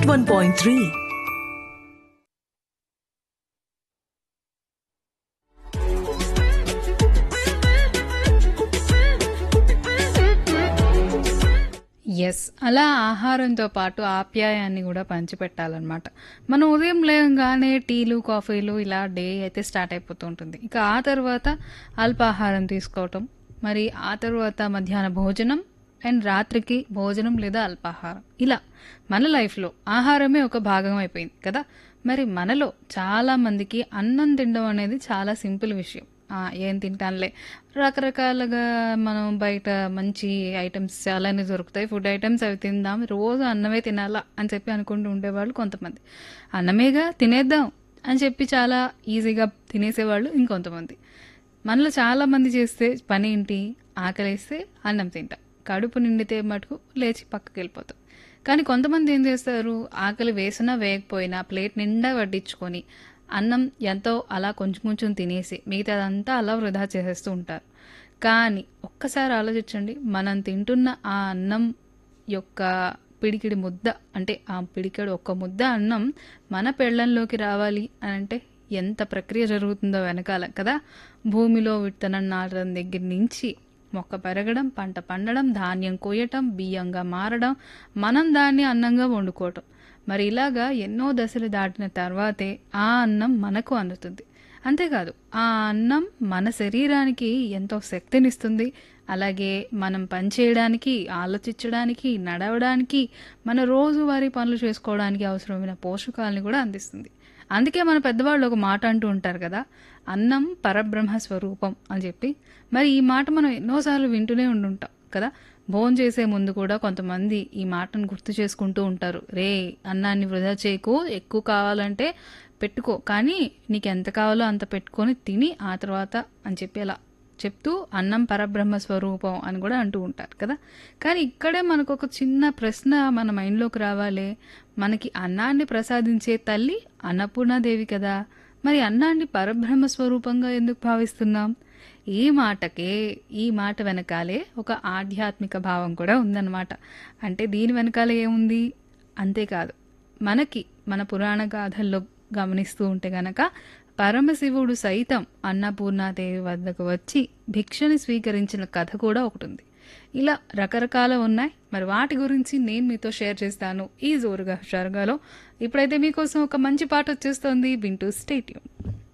101.3 yes అలా ఆహారంతో పాటు ఆప్యాయాన్ని కూడా పంచిపెట్టాలన్నమాట మనం ఉదయం లేవగానే టీలు కాఫీలు ఇలా డే అయితే స్టార్ట్ అయిపోతూ ఉంటుంది ఇక ఆ తర్వాత అల్పాహారం తీసుకోవటం మరి ఆ తర్వాత మధ్యాహ్న భోజనం అండ్ రాత్రికి భోజనం లేదా అల్పాహారం ఇలా మన లైఫ్లో ఆహారమే ఒక భాగం అయిపోయింది కదా మరి మనలో చాలా మందికి అన్నం తినడం అనేది చాలా సింపుల్ విషయం ఆ, ఏం తింటానులే రకరకాలుగా మనం బయట మంచి ఐటమ్స్ చాలానే దొరుకుతాయి ఫుడ్ ఐటమ్స్ అవి తిందాం రోజు అన్నమే తినాలా అని చెప్పి అనుకుంటూ ఉండేవాళ్ళు కొంతమంది అన్నమేగా తినేద్దాం అని చెప్పి చాలా ఈజీగా తినేసేవాళ్ళు ఇంకొంతమంది మనలో చాలా మంది చేస్తే పని ఏంటి ఆకలేస్తే అన్నం తింటాం కడుపు నిండితే మటుకు లేచి పక్కకి వెళ్ళిపోతాం కానీ కొంతమంది ఏం చేస్తారు ఆకలి వేసినా వేయకపోయినా ప్లేట్ నిండా వడ్డించుకొని అన్నం ఎంతో అలా కొంచెం కొంచెం తినేసి మిగతాదంతా అలా వృధా చేసేస్తూ ఉంటారు కానీ ఒక్కసారి ఆలోచించండి మనం తింటున్న ఆ అన్నం యొక్క పిడికిడి ముద్ద అంటే ఆ పిడికెడు ఒక్క ముద్ద అన్నం మన పెళ్ళంలోకి రావాలి అని అంటే ఎంత ప్రక్రియ జరుగుతుందో వెనకాల కదా భూమిలో విత్తనం నాటడం దగ్గర నుంచి మొక్క పెరగడం పంట పండడం ధాన్యం కోయటం బియ్యంగా మారడం మనం దాన్ని అన్నంగా వండుకోవటం మరి ఇలాగా ఎన్నో దశలు దాటిన తర్వాతే ఆ అన్నం మనకు అందుతుంది అంతేకాదు ఆ అన్నం మన శరీరానికి ఎంతో శక్తినిస్తుంది అలాగే మనం పనిచేయడానికి ఆలోచించడానికి నడవడానికి మన రోజువారీ పనులు చేసుకోవడానికి అవసరమైన పోషకాలని కూడా అందిస్తుంది అందుకే మన పెద్దవాళ్ళు ఒక మాట అంటూ ఉంటారు కదా అన్నం పరబ్రహ్మ స్వరూపం అని చెప్పి మరి ఈ మాట మనం ఎన్నోసార్లు వింటూనే ఉండుంటాం కదా భోజనం చేసే ముందు కూడా కొంతమంది ఈ మాటను గుర్తు చేసుకుంటూ ఉంటారు రే అన్నాన్ని వృధా చేయకు ఎక్కువ కావాలంటే పెట్టుకో కానీ నీకు ఎంత కావాలో అంత పెట్టుకొని తిని ఆ తర్వాత అని చెప్పి అలా చెప్తూ అన్నం పరబ్రహ్మ స్వరూపం అని కూడా అంటూ ఉంటారు కదా కానీ ఇక్కడే మనకు ఒక చిన్న ప్రశ్న మన మైండ్లోకి రావాలి మనకి అన్నాన్ని ప్రసాదించే తల్లి అన్నపూర్ణాదేవి కదా మరి అన్నాన్ని పరబ్రహ్మ స్వరూపంగా ఎందుకు భావిస్తున్నాం ఈ మాటకే ఈ మాట వెనకాలే ఒక ఆధ్యాత్మిక భావం కూడా ఉందన్నమాట అంటే దీని వెనకాల ఏముంది అంతేకాదు మనకి మన పురాణ గాథల్లో గమనిస్తూ ఉంటే గనక పరమశివుడు సైతం అన్నపూర్ణాదేవి వద్దకు వచ్చి భిక్షని స్వీకరించిన కథ కూడా ఒకటి ఉంది ఇలా రకరకాల ఉన్నాయి మరి వాటి గురించి నేను మీతో షేర్ చేస్తాను ఈ జోరుగా హుషారుగాలో ఇప్పుడైతే మీకోసం ఒక మంచి పాట వచ్చేస్తోంది వింటూ స్టేట్యూన్